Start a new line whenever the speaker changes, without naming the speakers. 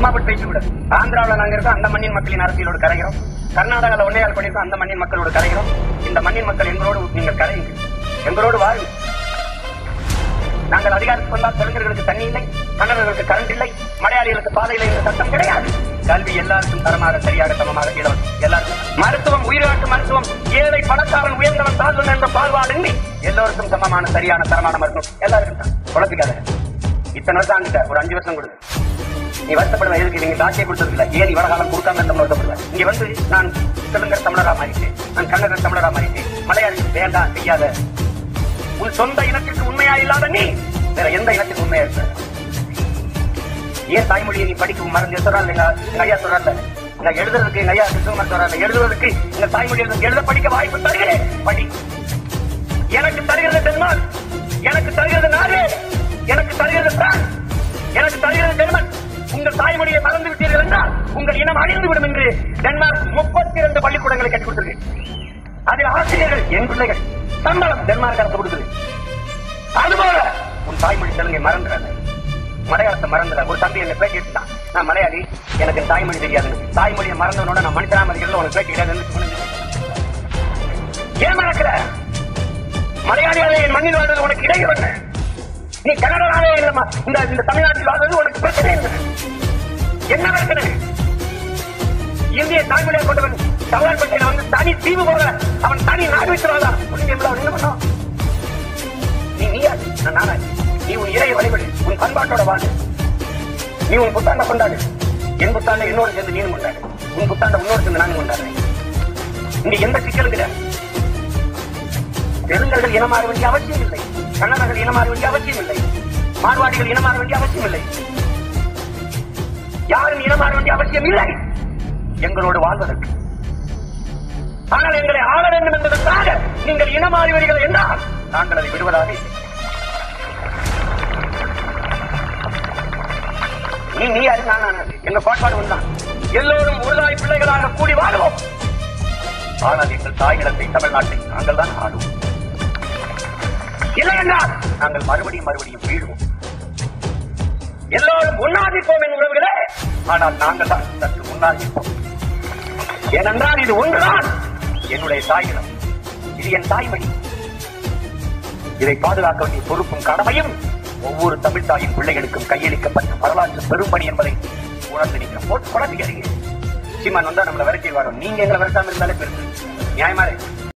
சும்மா போட்டு பேசி விட ஆந்திராவில் நாங்க இருக்கோம் அந்த மண்ணின் மக்களின் அரசியலோடு கரைகிறோம் கர்நாடகாவில் ஒன்னையால் பண்ணியிருக்கோம் அந்த மண்ணின் மக்களோடு கரைகிறோம் இந்த மண்ணின் மக்கள் எங்களோடு நீங்கள் கரையுங்க எங்களோடு வாருங்கள் நாங்கள் அதிகாரத்துக்கு வந்தால் தெலுங்கர்களுக்கு தண்ணி இல்லை கன்னடர்களுக்கு கரண்ட் இல்லை மலையாளிகளுக்கு பாதை இல்லை என்ற சட்டம் கிடையாது கல்வி எல்லாருக்கும் தரமாக சரியாக சமமாக இலவசம் எல்லாருக்கும் மருத்துவம் உயிர்காட்டு மருத்துவம் ஏழை பணக்காரன் உயர்ந்தவன் தாழ்வன் என்ற பால்வாடின்றி எல்லோருக்கும் சமமான சரியான தரமான மருத்துவம் எல்லாருக்கும் தான் குழப்பிக்காத இத்தனை வருஷம் ஆண்டுட்ட ஒரு அஞ்சு வருஷம் கொடுங்க நீ வருத்தப்படுவ எதுக்கு நீங்க தாக்கியே கொடுத்தது இல்ல ஏன் இவ்வளவு காலம் கொடுக்காம இருந்த வருத்தப்படுவேன் இங்க வந்து நான் தெலுங்கர் தமிழரா மாறிட்டேன் நான் கன்னடர் தமிழரா மாறிட்டேன் மலையாளி வேண்டாம் செய்யாத உன் சொந்த இனத்திற்கு உண்மையா இல்லாத நீ வேற எந்த இனத்திற்கு உண்மையா இருக்க ஏன் தாய்மொழியை நீ படிக்க மறந்து சொல்றாங்க எங்க எங்க ஐயா சொல்றாங்க நான் எழுதுறதுக்கு எங்க ஐயா கிருஷ்ணகுமார் சொல்றாங்க எழுதுவதற்கு இந்த தாய்மொழி எழுத எழுத படிக்க வாய்ப்பு தருகிறேன் படி எனக்கு தருகிறது டென்மார்க் எனக்கு தருகிறது நாடு எனக்கு தருகிறது பிரான்ஸ் எனக்கு தருகிறது ஜெர்மன் உங்கள் தாய்மொழியை மறந்து விட்டீர்கள் என்றால் உங்கள் இனம் அழிந்து விடும் என்று டென்மார்க் முப்பத்தி இரண்டு பள்ளிக்கூடங்களை கட்டி கொடுத்திருக்கு அதில் ஆசிரியர்கள் என் பிள்ளைகள் சம்பளம் டென்மார்க் அரசு கொடுக்குது அதுபோல உன் தாய்மொழி தெலுங்கை மறந்துடாத மலையாளத்தை மறந்துட ஒரு தம்பி என்ன பேட்டி எடுத்தான் நான் மலையாளி எனக்கு தாய்மொழி தெரியாது தாய்மொழியை மறந்தவனோட நான் மனுஷனா மதிக்கிறதுல உனக்கு பேட்டி கிடையாதுன்னு ஏன் மறக்கிற மலையாளியாலே என் மண்ணில் வாழ்வது உனக்கு இடையூறு என்ன? நீ கன்னடராலே இந்த ம- இந்த இந்த தமிழ்நாட்டில் வாழ்வது உனக்கு பிரச்சனை என்ன என்ன பிரச்சனை இந்திய தாய்மொழியை கொண்டவன் தமிழ்நாட்டில் வந்து தனி தீவு போல அவன் தனி நாடு வச்சிருவாதா உனக்கு எவ்வளவு அவன் என்ன பண்ணும் நீ நீயா நான் நானா நீ உன் இறையை வழிபடு உன் பண்பாட்டோட வாழு நீ உன் புத்தாண்ட கொண்டாடு என் புத்தாண்ட என்னோட சேர்ந்து நீனும் கொண்டாடு உன் புத்தாண்ட உன்னோட சேர்ந்து நானும் கொண்டாடுறேன் இங்க எந்த சிக்கலும் கிடையாது தெலுங்கர்கள் இனமாற வேண்டிய அவசியம் இல்லை கன்னடர்கள் இனமாற வேண்டிய அவசியம் இல்லை மார்வாடிகள் இனமாற வேண்டிய அவசியம் இல்லை யாரும் இனமாற வேண்டிய அவசியம் இல்லை எங்களோடு வாழ்வதற்கு ஆனால் எங்களை ஆள வேண்டும் என்பதற்காக நீங்கள் இனமாறிவீர்கள் என்றால் நாங்கள் அதை விடுவதாக இல்லை. நீ நீ யாரு நான் நான் யாரு? எங்க கோட்பாடு ஒன்றுதான் எல்லோரும் ஒருதாய் பிள்ளைகளாக கூடி வாழுவோம் ஆனால் எங்கள் தாயிடத்தை தமிழ்நாட்டை நாங்கள் தான் ஆடுவோம் இல்லை என்றால் நாங்கள் மறுபடியும் மறுபடியும் வீழுவோம் எல்லோரும் முன்னாதிப்போம் என் உறவுகளே ஆனால் நாங்கள் தான் சற்று முன்னாதிப்போம் ஏனென்றால் இது ஒன்றுதான் என்னுடைய தாயிடம் இது என் தாய்மொழி இதை பாதுகாக்க வேண்டிய பொறுப்பும் கடமையும் ஒவ்வொரு தமிழ் தாயின் பிள்ளைகளுக்கும் கையளிக்கப்பட்ட வரலாற்று பெரும்பணி என்பதை உணர்ந்து நீங்க போட்டு குழந்தைங்க சீமான் வந்தா நம்மளை விரட்டி வரும் நீங்க எங்களை விரட்டாம இருந்தாலே பெருசு நியாயமா இருக்கு